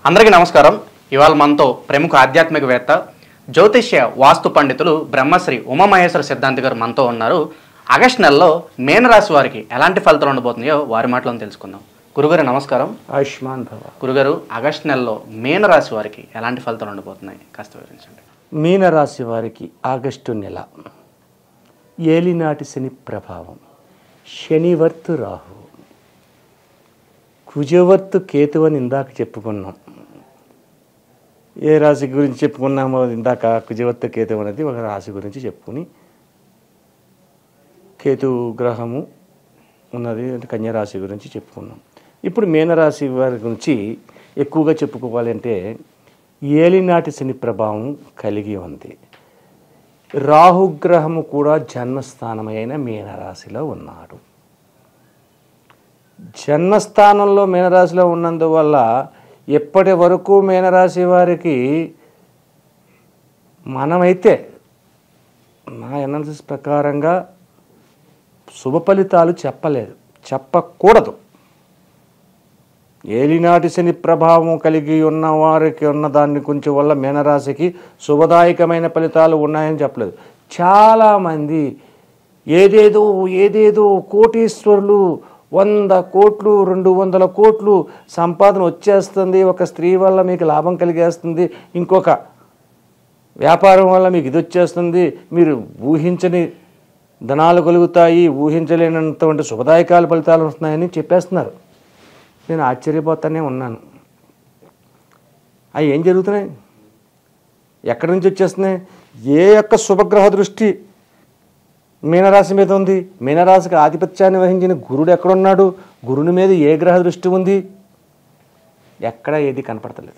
అందరికీ నమస్కారం ఇవాళ మనతో ప్రముఖ ఆధ్యాత్మికవేత్త జ్యోతిష్య వాస్తు పండితులు బ్రహ్మశ్రీ ఉమామహేశ్వర సిద్ధాంతి గారు మనతో ఉన్నారు ఆగస్టు నెలలో మేనరాశి వారికి ఎలాంటి ఫలితాలు ఉండబోతున్నాయో వారి మాటలను తెలుసుకుందాం గురుగారు నమస్కారం ఆయుష్మాన్ భవ గురుగారు ఆగస్టు నెలలో మేనరాశి వారికి ఎలాంటి ఫలితాలు ఉండబోతున్నాయి కాస్త వివరించండి మీనరాశి వారికి ఆగస్టు నెల ఏలినాటి శని ప్రభావం శనివర్తు రాహు కుజవర్తు కేతు అని ఇందాక చెప్పుకున్నాం ఏ రాశి గురించి చెప్పుకున్నామో ఇందాక కుజవర్తు కేతు అనేది ఒక రాశి గురించి చెప్పుకుని కేతు గ్రహము ఉన్నది అంటే కన్యా రాశి గురించి చెప్పుకున్నాం ఇప్పుడు మీనరాశి వారి గురించి ఎక్కువగా చెప్పుకోవాలి అంటే ఏలినాటి శని ప్రభావం కలిగి ఉంది రాహుగ్రహము కూడా జన్మస్థానమైన మీనరాశిలో ఉన్నాడు జన్మస్థానంలో మీనరాశిలో ఉన్నందువల్ల ఎప్పటి వరకు మీనరాశి వారికి మనమైతే నా ఎనాలిసిస్ ప్రకారంగా శుభ ఫలితాలు చెప్పలేదు చెప్పకూడదు ఏలినాటి శని ప్రభావం కలిగి ఉన్న వారికి ఉన్న దాన్ని కొంచెం వల్ల మీనరాశికి శుభదాయకమైన ఫలితాలు ఉన్నాయని చెప్పలేదు చాలామంది ఏదేదో ఏదేదో కోటీశ్వరులు వంద కోట్లు రెండు వందల కోట్లు సంపాదన వచ్చేస్తుంది ఒక స్త్రీ వల్ల మీకు లాభం కలిగేస్తుంది ఇంకొక వ్యాపారం వల్ల మీకు ఇది వచ్చేస్తుంది మీరు ఊహించని ధనాలు కలుగుతాయి ఊహించలేనంతవంటి శుభదాయకాల ఫలితాలు వస్తున్నాయని చెప్పేస్తున్నారు నేను ఆశ్చర్యపోతానే ఉన్నాను అవి ఏం జరుగుతున్నాయి ఎక్కడి నుంచి వచ్చేస్తున్నాయి ఏ యొక్క శుభగ్రహ దృష్టి మీనరాశి మీద ఉంది మీనరాశికి ఆధిపత్యాన్ని వహించిన గురుడు ఎక్కడున్నాడు గురుని మీద ఏ గ్రహ దృష్టి ఉంది ఎక్కడ ఏది కనపడతలేదు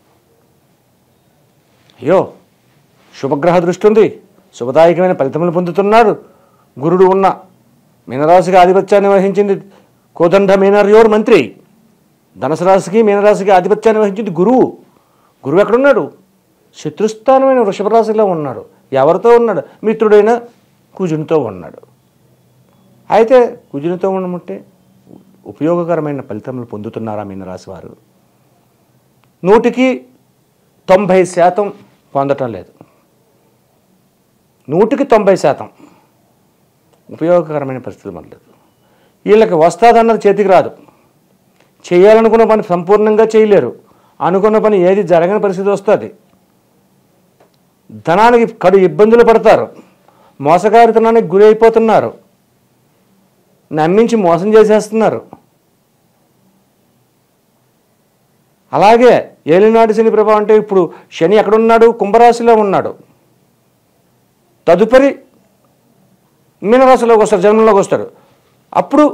అయ్యో శుభగ్రహ దృష్టి ఉంది శుభదాయకమైన ఫలితములు పొందుతున్నాడు గురుడు ఉన్న మీనరాశికి ఆధిపత్యాన్ని వహించింది కోదండ మీనర్యోర్ మంత్రి ధనుసు రాశికి మీనరాశికి ఆధిపత్యాన్ని వహించింది గురువు గురువు ఎక్కడున్నాడు శత్రుస్థానమైన వృషభ రాశిలో ఉన్నాడు ఎవరితో ఉన్నాడు మిత్రుడైన కుజునితో ఉన్నాడు అయితే కుజునితో ఉండమంటే ఉపయోగకరమైన ఫలితములు పొందుతున్నారా మీనరాశి వారు నూటికి తొంభై శాతం పొందటం లేదు నూటికి తొంభై శాతం ఉపయోగకరమైన పరిస్థితి మనలేదు వీళ్ళకి వస్తాదన్నది చేతికి రాదు చేయాలనుకున్న పని సంపూర్ణంగా చేయలేరు అనుకున్న పని ఏది జరగని పరిస్థితి వస్తుంది ధనానికి కడు ఇబ్బందులు పడతారు మోసగారితనానికి గురి అయిపోతున్నారు నమ్మించి మోసం చేసేస్తున్నారు అలాగే ఏలినాటి శని ప్రభావం అంటే ఇప్పుడు శని ఎక్కడున్నాడు కుంభరాశిలో ఉన్నాడు తదుపరి మీనరాశిలోకి వస్తాడు జన్మంలోకి వస్తాడు అప్పుడు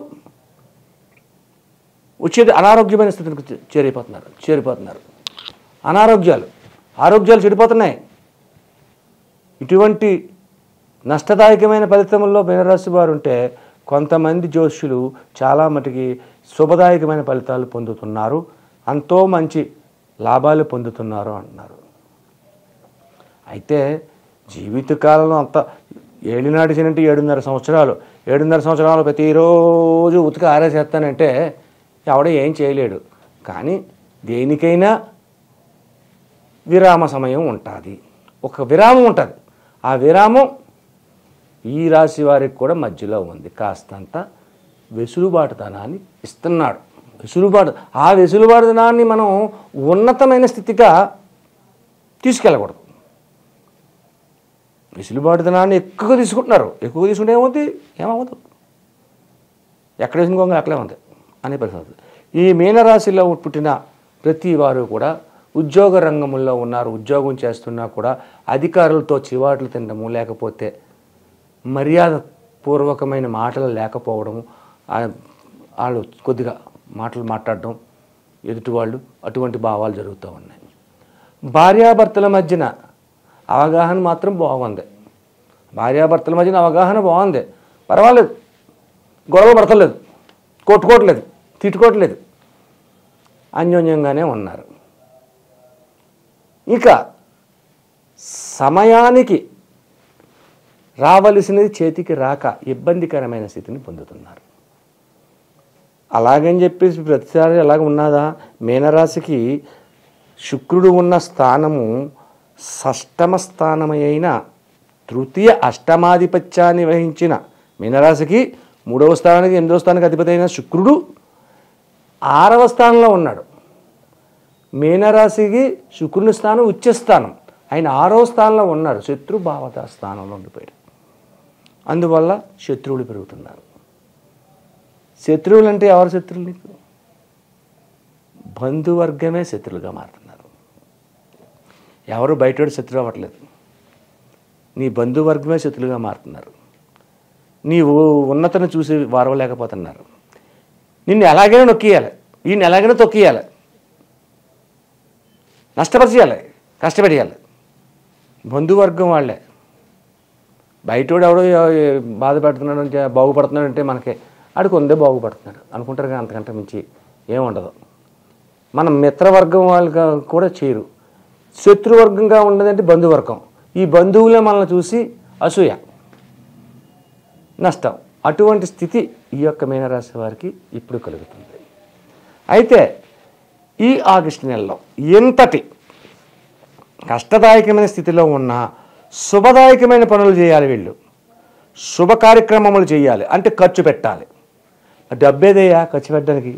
వచ్చేది అనారోగ్యమైన స్థితికి చే- చేరిపోతున్నారు చేరిపోతున్నారు అనారోగ్యాలు ఆరోగ్యాలు చెడిపోతున్నాయి ఇటువంటి నష్టదాయకమైన ఫలితముల్లో మీనరాశి వారు ఉంటే కొంతమంది జోష్యులు చాలా మటుకి శుభదాయకమైన ఫలితాలు పొందుతున్నారు అంతో మంచి లాభాలు పొందుతున్నారు అంటున్నారు అయితే జీవితకాలంలో అంత ఏలినాటి శనంటే ఏడున్నర సంవత్సరాలు ఏడున్నర సంవత్సరాలు ప్రతిరోజు ఉతికి ఆరేసేస్తానంటే ఎవడ ఏం చేయలేడు కానీ దేనికైనా విరామ సమయం ఉంటుంది ఒక విరామం ఉంటుంది ఆ విరామం ఈ రాశి వారికి కూడా మధ్యలో ఉంది కాస్తంత వెసులుబాటుతనాన్ని ఇస్తున్నాడు వెసులుబాటు ఆ వెసులుబాటుతనాన్ని మనం ఉన్నతమైన స్థితిగా తీసుకెళ్ళకూడదు వెసులుబాటుతనాన్ని ఎక్కువ తీసుకుంటున్నారు ఎక్కువ తీసుకుంటే ఏమవుతుంది ఏమవుతుంది ఎక్కడ వేసిన గొంగ అక్కడే ఉంది అనే పరిస్థితి ఈ మీనరాశిలో పుట్టిన ప్రతి వారు కూడా ఉద్యోగ రంగంలో ఉన్నారు ఉద్యోగం చేస్తున్నా కూడా అధికారులతో చివాట్లు తినడము లేకపోతే మర్యాద పూర్వకమైన మాటలు లేకపోవడము ఆ- వాళ్ళు కొద్దిగా మాటలు మాట్లాడడం ఎదుటి వాళ్ళు అటువంటి భావాలు జరుగుతూ ఉన్నాయి భార్యాభర్తల మధ్యన అవగాహన మాత్రం బాగుంది భార్యాభర్తల మధ్యన అవగాహన బాగుంది పర్వాలేదు గొడవ పడతలేదు కొట్టుకోవట్లేదు తిట్టుకోవట్లేదు అన్యోన్యంగానే ఉన్నారు ఇక సమయానికి రావలసినది చేతికి రాక ఇబ్బందికరమైన స్థితిని పొందుతున్నారు అలాగని చెప్పేసి ప్రతిసారి అలాగ ఉన్నదా మీనరాశికి శుక్రుడు ఉన్న స్థానము షష్టమ స్థానమైన తృతీయ అష్టమాధిపత్యాన్ని వహించిన మీనరాశికి మూడవ స్థానానికి ఎనిమిదవ స్థానానికి అధిపతి అయిన శుక్రుడు ఆరవ స్థానంలో ఉన్నాడు మీనరాశికి శుక్రుని స్థానం ఉచ్చస్థానం ఆయన ఆరవ స్థానంలో ఉన్నారు శత్రుభావత స్థానంలో ఉండిపోయాడు అందువల్ల శత్రువులు పెరుగుతున్నారు శత్రువులు అంటే ఎవరు శత్రువులు నీకు బంధువర్గమే శత్రువులుగా మారుతున్నారు ఎవరు బయటోడు శత్రువు అవ్వట్లేదు నీ బంధువర్గమే శత్రులుగా మారుతున్నారు నీవు ఉన్నతను చూసి వారవలేకపోతున్నారు నిన్ను ఎలాగైనా నొక్కియాలి ఈయన ఎలాగైనా తొక్కియాలి నష్టపరిచేయాలి కష్టపెట్టేయాలి బంధువర్గం వాళ్ళే బయటోడు ఎవడో ఎ- బాధపెడుతున్నాడు అంటే బాగుపడుతున్నాడు అంటే మనకి ఆడికి ఉందే బాగుపడుతున్నాడు అనుకుంటారు కానీ అంతకంటే మించి ఏముండదు మన మిత్రవర్గం వాళ్ళు కా- కూడా చేయరు శత్రువర్గంగా ఉండదంటే బంధువర్గం ఈ బంధువులే మనల్ని చూసి అసూయ నష్టం అటువంటి స్థితి ఈ యొక్క మీనరాశి వారికి ఇప్పుడు కలుగుతుంది అయితే ఈ ఆగస్టు నెలలో ఎంతటి కష్టదాయకమైన స్థితిలో ఉన్న శుభదాయకమైన పనులు చేయాలి వీళ్ళు శుభ కార్యక్రమములు చేయాలి అంటే ఖర్చు పెట్టాలి డబ్బేదయ్యా ఖర్చు పెట్టడానికి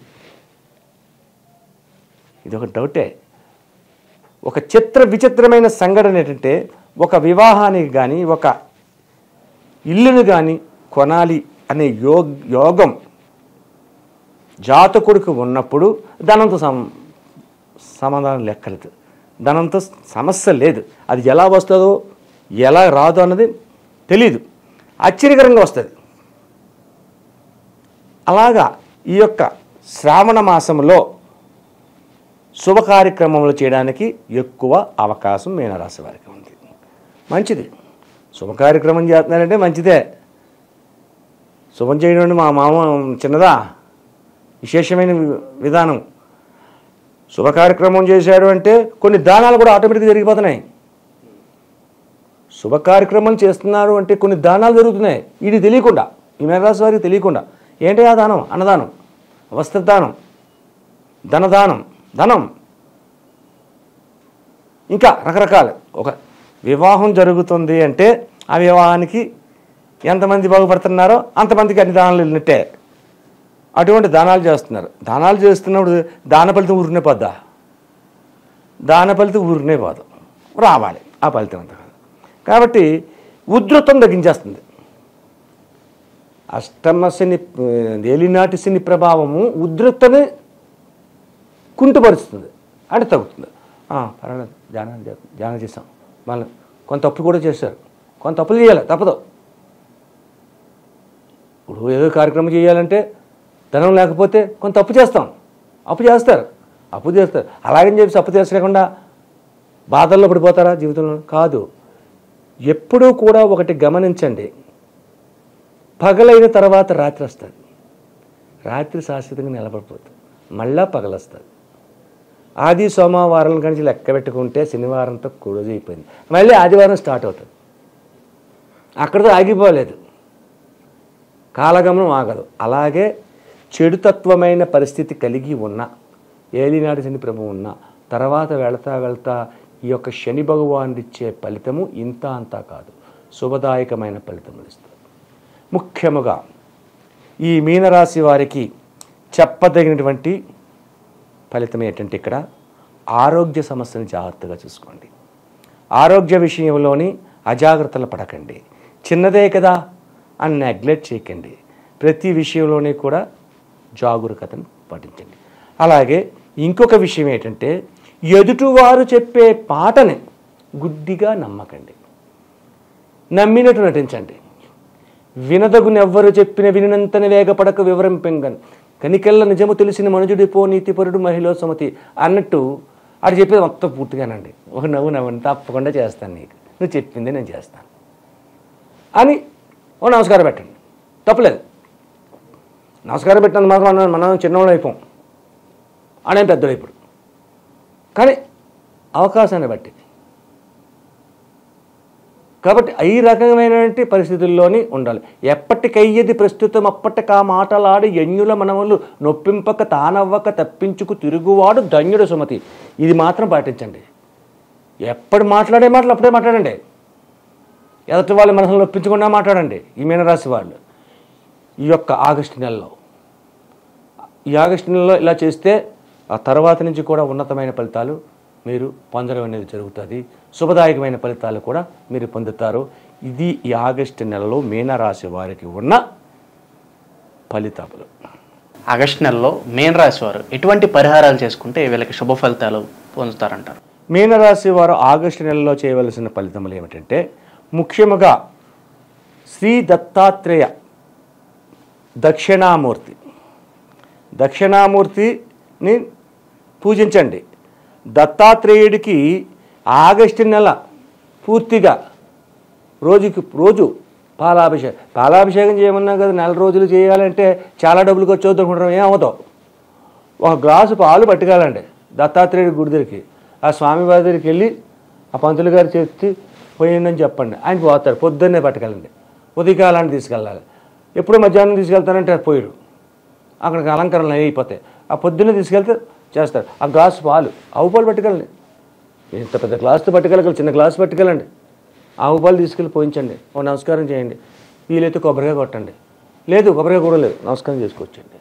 ఇది ఒక డౌటే ఒక చిత్ర విచిత్రమైన సంఘటన ఏంటంటే ఒక వివాహానికి కానీ ఒక ఇల్లును కానీ కొనాలి అనే యోగ యోగం జాతకుడికి ఉన్నప్పుడు ధనంతో సమ సమాధానం లెక్కలేదు ధనంతో సమస్య లేదు అది ఎలా వస్తుందో ఎలా రాదు అన్నది తెలీదు ఆశ్చర్యకరంగా వస్తుంది అలాగా ఈ యొక్క శ్రావణ మాసంలో శుభ కార్యక్రమములు చేయడానికి ఎక్కువ అవకాశం మీనరాశి వారికి ఉంది మంచిది శుభ కార్యక్రమం చేస్తున్నారంటే మంచిదే శుభం చేయడం అంటే మా మామ చిన్నదా విశేషమైన వి- విధానం శుభ కార్యక్రమం చేశాడు అంటే కొన్ని దానాలు కూడా ఆటోమేటిక్గా జరిగిపోతున్నాయి శుభ కార్యక్రమం చేస్తున్నారు అంటే కొన్ని దానాలు జరుగుతున్నాయి ఇది తెలియకుండా ఈ మేనరాశి వారికి తెలియకుండా ఏంటి ఆ దానం అన్నదానం వస్త్రదానం ధనదానం ధనం ఇంకా రకరకాలు ఒక వివాహం జరుగుతుంది అంటే ఆ వివాహానికి ఎంతమంది బాగుపడుతున్నారో అంతమందికి అన్ని దానాలు వెళ్ళినట్టే అటువంటి దానాలు చేస్తున్నారు దానాలు చేస్తున్నప్పుడు దాన ఫలితం ఊరినే పోద్దా దాన ఫలితం ఊరినే పోదు రావాలి ఆ ఫలితం అంత కాదు కాబట్టి ఉధృతం తగ్గించేస్తుంది అష్టమ శని ఏలినాటి శని ప్రభావము ఉధృతని కుంటుపరుస్తుంది అంటే తగ్గుతుంది ఆ, పర్వాలేదు ధ్యానం చే- ధ్యానం చేసాం మళ్ళీ కొంత తప్పు కూడా చేశారు కొంత తప్పులు చేయాలి తప్పదు ఇప్పుడు ఏదో కార్యక్రమం చేయాలంటే ధనం లేకపోతే కొంత అప్పు చేస్తాం అప్పు చేస్తారు అప్పు చేస్తారు అలాగని చెప్పి అప్పు తీర్చలేకుండా బాధల్లో పడిపోతారా జీవితంలో కాదు ఎప్పుడూ కూడా ఒకటి గమనించండి పగలైన తర్వాత రాత్రి వస్తుంది రాత్రి శాశ్వతంగా నిలబడిపోతుంది మళ్ళా పగలొస్తుంది ఆది సోమవారం నుంచి లెక్క పెట్టుకుంటే శనివారంతో క్లోజ్ అయిపోయింది మళ్ళీ ఆదివారం స్టార్ట్ అవుతుంది అక్కడితో ఆగిపోలేదు కాలగమనం ఆగదు అలాగే చెడుతత్వమైన పరిస్థితి కలిగి ఉన్న ఏలినాటి శని ప్రభు ఉన్న తర్వాత వెళతా వెళ్తా ఈ యొక్క శని భగవానుడు ఇచ్చే ఫలితము ఇంత అంతా కాదు శుభదాయకమైన ఫలితములు ఇస్తుంది ముఖ్యముగా ఈ మీనరాశి వారికి చెప్పదగినటువంటి ఫలితం ఏంటంటే ఇక్కడ ఆరోగ్య సమస్యను జాగ్రత్తగా చూసుకోండి ఆరోగ్య విషయంలోని అజాగ్రత్తలు పడకండి చిన్నదే కదా అని నెగ్లెక్ట్ చేయకండి ప్రతి విషయంలోనే కూడా జాగరూకతను పాటించండి అలాగే ఇంకొక విషయం ఏంటంటే ఎదుటివారు చెప్పే పాటని గుడ్డిగా నమ్మకండి నమ్మినట్టు నటించండి వినదగునెవ్వరు చెప్పిన వినినంతని వేగపడక వివరం పెంగన్ కనికెళ్ళ నిజము తెలిసిన మనుజుడి పో నీతిపరుడు మహిళ సుమతి అన్నట్టు అది చెప్పేది మొత్తం పూర్తిగానండి ఒక నవ్వు నవ్వండి తప్పకుండా చేస్తాను నీకు నువ్వు చెప్పింది నేను చేస్తాను అని ఓ నమస్కారం పెట్టండి తప్పలేదు నమస్కారం పెట్టినంత మాత్రం మనం మనం చిన్నవాళ్ళు అయిపోం ఆడేం పెద్దోడు ఇప్పుడు కానీ అవకాశాన్ని బట్టి కాబట్టి ఈ రకమైనటువంటి పరిస్థితుల్లోని ఉండాలి ఎప్పటికయ్యది ప్రస్తుతం అప్పటికా మాటలాడి ఎన్యుల మనవలు నొప్పింపక తానవ్వక తప్పించుకు తిరుగువాడు ధన్యుడు సుమతి ఇది మాత్రం పాటించండి ఎప్పుడు మాట్లాడే మాటలు అప్పుడే మాట్లాడండి ఎదుటి వాళ్ళ మనసులో నొప్పించకుండా మాట్లాడండి ఈ మీనరాశి వాళ్ళు ఈ యొక్క ఆగస్టు నెలలో ఈ ఆగస్టు నెలలో ఇలా చేస్తే ఆ తర్వాత నుంచి కూడా ఉన్నతమైన ఫలితాలు మీరు పొందడం అనేది జరుగుతుంది శుభదాయకమైన ఫలితాలు కూడా మీరు పొందుతారు ఇది ఈ ఆగస్టు నెలలో మీనరాశి వారికి ఉన్న ఫలితాలు ఆగస్టు నెలలో మేన్ రాశి వారు ఎటువంటి పరిహారాలు చేసుకుంటే వీళ్ళకి శుభ ఫలితాలు పొందుతారంటారు మీనరాశి వారు ఆగస్టు నెలలో చేయవలసిన ఫలితములు ఏమిటంటే ముఖ్యముగా శ్రీ దత్తాత్రేయ దక్షిణామూర్తి దక్షిణామూర్తిని పూజించండి దత్తాత్రేయుడికి ఆగస్టు నెల పూర్తిగా రోజుకి రోజు పాలాభిషేకం పాలాభిషేకం చేయమన్నా కదా నెల రోజులు చేయాలంటే చాలా డబ్బులు ఖర్చు అవుతుంది అనుకుంటాం ఏమవుతావు ఒక గ్లాసు పాలు పట్టుకెళ్ళండి దత్తాత్రేయుడి గుడి దగ్గరికి ఆ స్వామివారి దగ్గరికి వెళ్ళి ఆ పంతులు గారు చెప్తే పోయిందని చెప్పండి ఆయన పోతారు పొద్దున్నే పట్టుకెళ్ళండి ఉదయకాలాన్ని తీసుకెళ్ళాలి ఎప్పుడు మధ్యాహ్నం తీసుకెళ్తానంటే పోయారు అక్కడికి అలంకరణలు అయిపోతాయి ఆ పొద్దున్నే తీసుకెళ్తే చేస్తారు ఆ గ్లాసు పాలు ఆవు పాలు పట్టుకెళ్ళండి ఇంత పెద్ద గ్లాసుతో పట్టుకెళ్ళగలరు చిన్న గ్లాసు పట్టుకెళ్ళండి ఆవు పాలు తీసుకెళ్ళి పోయించండి ఓ నమస్కారం చేయండి వీలైతే కొబ్బరికాయ కొట్టండి లేదు కొబ్బరికాయ కూడా లేదు నమస్కారం చేసుకోవచ్చండి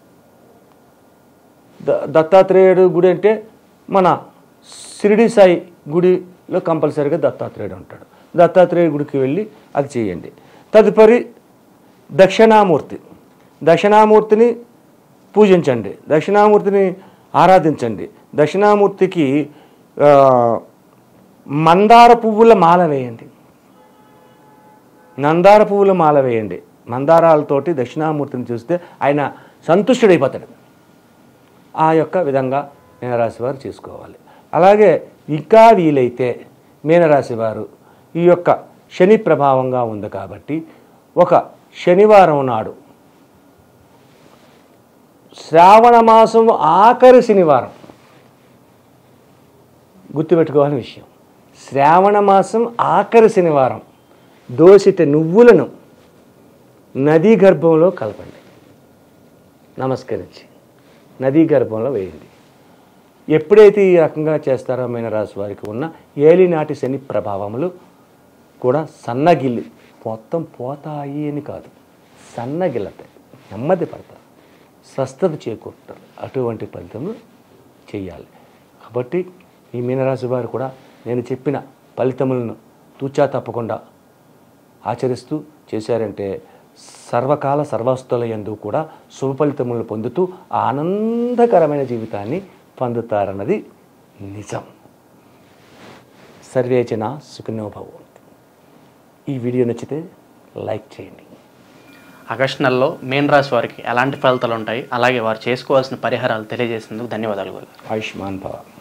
ద దత్తాత్రేయుడు గుడి అంటే మన షిరిడి సాయి గుడిలో కంపల్సరీగా దత్తాత్రేయుడు ఉంటాడు దత్తాత్రేయుడు గుడికి వెళ్ళి అది చేయండి తదుపరి దక్షిణామూర్తి దక్షిణామూర్తిని పూజించండి దక్షిణామూర్తిని ఆరాధించండి దక్షిణామూర్తికి ఆ, మందార పువ్వుల మాల వేయండి నందార పువ్వుల మాల వేయండి మందారాలతోటి దక్షిణామూర్తిని చూస్తే ఆయన సంతుష్టుడైపోతాడు ఆ యొక్క విధంగా మీనరాశి వారు చేసుకోవాలి అలాగే ఇంకా వీలైతే మీనరాశి వారు ఈ యొక్క శని ప్రభావంగా ఉంది కాబట్టి ఒక శనివారం నాడు శ్రావణ మాసం ఆఖరి శనివారం గుర్తుపెట్టుకోవాలని విషయం శ్రావణ మాసం ఆఖరి శనివారం దోసిట నువ్వులను నదీ గర్భంలో కలపండి నమస్కరించి నదీ గర్భంలో వేయండి ఎప్పుడైతే ఈ రకంగా చేస్తారో మీన రాశి వారికి ఉన్న ఏలినాటి శని ప్రభావములు కూడా సన్నగిల్లి మొత్తం పోతాయి అని కాదు సన్నగిల్లతాయి నెమ్మది పడతారు స్వస్థత చేకూరుతారు అటువంటి ఫలితము చేయాలి కాబట్టి ఈ మీనరాశి వారు కూడా నేను చెప్పిన ఫలితములను తూచా తప్పకుండా ఆచరిస్తూ చేశారంటే సర్వకాల సర్వస్తుల యందు కూడా శుభ ఫలితములను పొందుతూ ఆనందకరమైన జీవితాన్ని పొందుతారన్నది నిజం సర్వేచన సుఖినోభవం ఈ వీడియో నచ్చితే లైక్ చేయండి ఆగస్టు నెలలో మేన్ రాశి వారికి ఎలాంటి ఫలితాలు ఉంటాయి అలాగే వారు చేసుకోవాల్సిన పరిహారాలు తెలియజేసినందుకు ధన్యవాదాలు గురుగారు ఆయుష్మాన్ భవ